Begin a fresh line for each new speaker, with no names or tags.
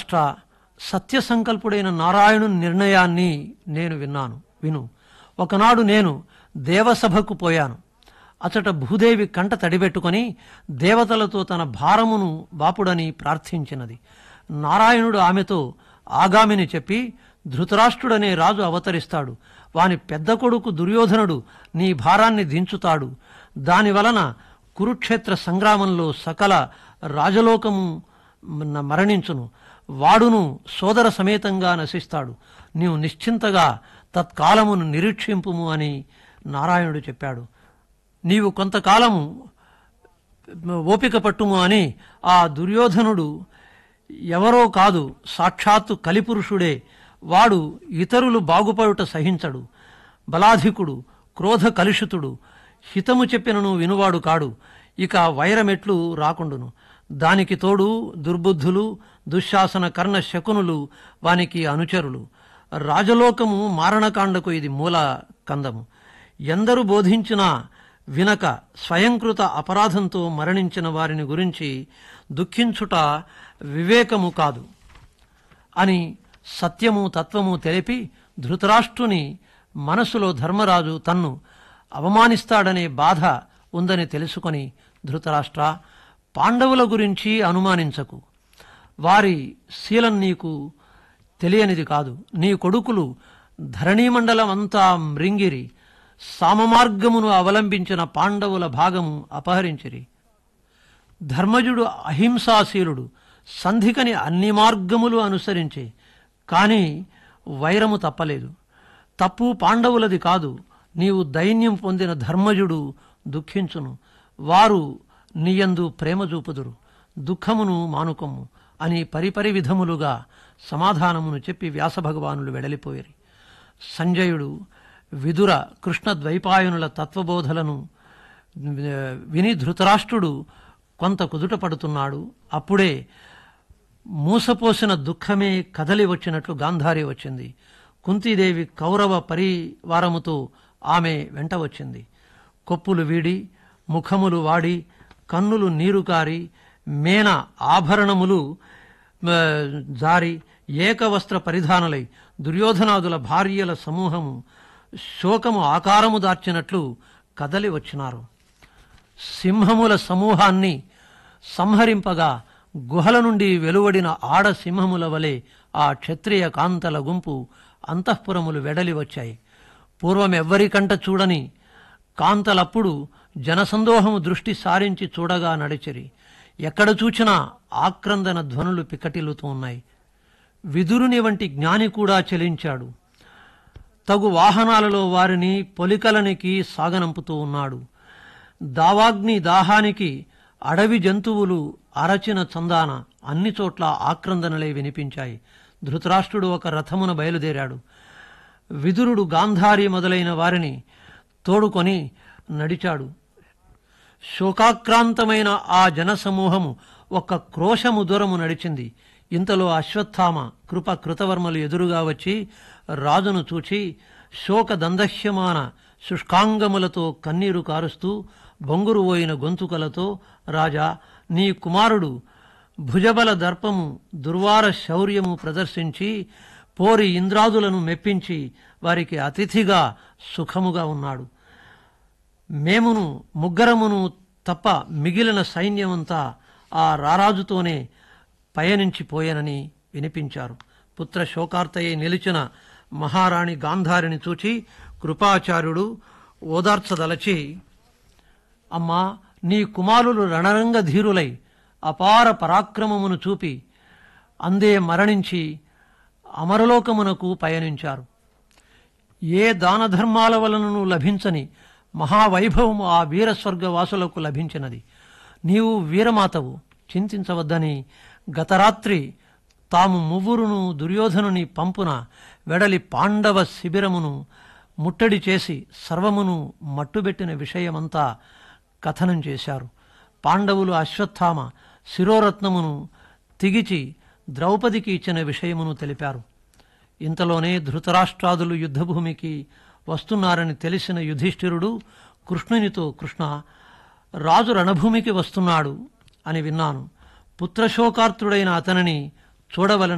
ధృతరాష్ట్ర సత్యసంకల్పుడైన నారాయణుని నిర్ణయాన్ని నేను విన్నాను విను ఒకనాడు నేను దేవసభకు పోయాను అచట భూదేవి కంట తడిబెట్టుకొని దేవతలతో తన భారమును బాపుడని ప్రార్థించినది నారాయణుడు ఆమెతో ఆగామిని చెప్పి ధృతరాష్ట్రుడనే రాజు అవతరిస్తాడు వాని పెద్ద కొడుకు దుర్యోధనుడు నీ భారాన్ని దించుతాడు దానివలన కురుక్షేత్ర సంగ్రామంలో సకల రాజలోకము న- మరణించును వాడును సోదర సమేతంగా నశిస్తాడు నీవు నిశ్చింతగా తత్కాలమును నిరీక్షింపుము అని నారాయణుడు చెప్పాడు నీవు కొంతకాలము ఓపిక పట్టుము అని ఆ దుర్యోధనుడు ఎవరో కాదు సాక్షాత్తు కలిపురుషుడే వాడు ఇతరులు బాగుపడుట సహించడు బలాధికుడు క్రోధ కలుషితుడు హితము చెప్పినను వినువాడు కాడు ఇక వైరమెట్లు రాకుండును దానికి తోడు దుర్బుద్ధులు దుశ్శాసన కర్ణ శకునులు వానికి అనుచరులు రాజలోకము మారణకాండకు ఇది మూల కందము ఎందరు బోధించినా వినక స్వయంకృత అపరాధంతో మరణించిన వారిని గురించి దుఃఖించుట వివేకము కాదు అని సత్యము తత్వము తెలిపి ధృతరాష్ట్రుని మనసులో ధర్మరాజు తన్ను అవమానిస్తాడనే బాధ ఉందని తెలుసుకొని ధృతరాష్ట్ర పాండవుల గురించి అనుమానించకు వారి శీలం నీకు తెలియనిది కాదు నీ కొడుకులు ధరణీమండలం అంతా మృంగిరి సామమార్గమును అవలంబించిన పాండవుల భాగము అపహరించిరి ధర్మజుడు అహింసాశీలుడు సంధికని అన్ని మార్గములు అనుసరించే కాని వైరము తప్పలేదు తప్పు పాండవులది కాదు నీవు దైన్యం పొందిన ధర్మజుడు దుఃఖించును వారు నీయందు ప్రేమ చూపుదురు దుఃఖమును మానుకొమ్ము అని పరిపరి విధములుగా సమాధానమును చెప్పి వ్యాసభగవానులు వెడలిపోయిరి సంజయుడు విదుర కృష్ణ ద్వైపాయనుల తత్వబోధలను ఆ, విని ధృతరాష్ట్రుడు కొంత కుదుట పడుతున్నాడు అప్పుడే మూసపోసిన దుఃఖమే కదలి వచ్చినట్లు గాంధారి వచ్చింది కుంతీదేవి కౌరవ పరివారముతో ఆమె వెంట వచ్చింది కొప్పులు వీడి ముఖములు వాడి కన్నులు నీరు కారి మేన ఆభరణములు ఆ, జారి ఏకవస్త్ర పరిధానులై దుర్యోధనాదుల భార్యల సమూహము శోకము ఆకారము దార్చినట్లు కదలి వచ్చినారు సింహముల సమూహాన్ని సంహరింపగా గుహల నుండి వెలువడిన ఆడ సింహముల వలె ఆ క్షత్రియ కాంతల గుంపు అంతఃపురములు వెడలి వచ్చాయి పూర్వం ఎవ్వరికంట చూడని కాంతలప్పుడు జనసందోహము దృష్టి సారించి చూడగా నడిచిరి ఎక్కడ చూచినా ఆక్రందన ధ్వనులు పికటిల్లుతూ ఉన్నాయి విదురుని వంటి జ్ఞాని కూడా చెలించాడు తగు వాహనాలలో వారిని పొలికలనికి సాగనంపుతూ ఉన్నాడు దావాగ్ని దాహానికి అడవి జంతువులు అరచిన చందాన అన్ని చోట్ల ఆక్రందనలే వినిపించాయి ధృతరాష్ట్రుడు ఒక రథమున బయలుదేరాడు విదురుడు గాంధారి మొదలైన వారిని తోడుకొని నడిచాడు శోకాక్రాంతమైన ఆ జనసమూహము ఒక్క క్రోశము దూరము నడిచింది ఇంతలో అశ్వత్థామ కృప కృతవర్మలు ఎదురుగా వచ్చి రాజును చూచి శోక దందహ్యమాన శుష్కాంగములతో కన్నీరు కారుస్తూ బొంగురు పోయిన గొంతుకలతో రాజా నీ కుమారుడు భుజబల దర్పము దుర్వార శౌర్యము ప్రదర్శించి పోరి ఇంద్రాదులను మెప్పించి వారికి అతిథిగా సుఖముగా ఉన్నాడు మేమును ముగ్గరమును తప్ప మిగిలిన సైన్యమంతా ఆ రారాజుతోనే పయనించిపోయానని వినిపించారు పుత్ర శోకార్తయ్య నిలిచిన మహారాణి గాంధారిని చూచి కృపాచార్యుడు ఓదార్చదలచి అమ్మా నీ కుమారులు రణరంగ ధీరులై అపార పరాక్రమమును చూపి అందే మరణించి అమరలోకమునకు పయనించారు ఏ దాన ధర్మాల వలనను లభించని మహావైభవము ఆ వీరస్వర్గవాసులకు లభించినది నీవు వీరమాతవు చింతించవద్దని గతరాత్రి తాము మువ్వురును దుర్యోధనుని పంపున వెడలి పాండవ శిబిరమును ముట్టడి చేసి సర్వమును మట్టుబెట్టిన విషయమంతా కథనం చేశారు పాండవులు అశ్వత్థామ శిరోరత్నమును తిగిచి ద్రౌపదికి ఇచ్చిన విషయమును తెలిపారు ఇంతలోనే ధృతరాష్ట్రాదులు యుద్ధభూమికి వస్తున్నారని తెలిసిన యుధిష్ఠిరుడు కృష్ణునితో కృష్ణ రాజు రణభూమికి వస్తున్నాడు అని విన్నాను పుత్రశోకార్తుడైన అతనిని చూడవలన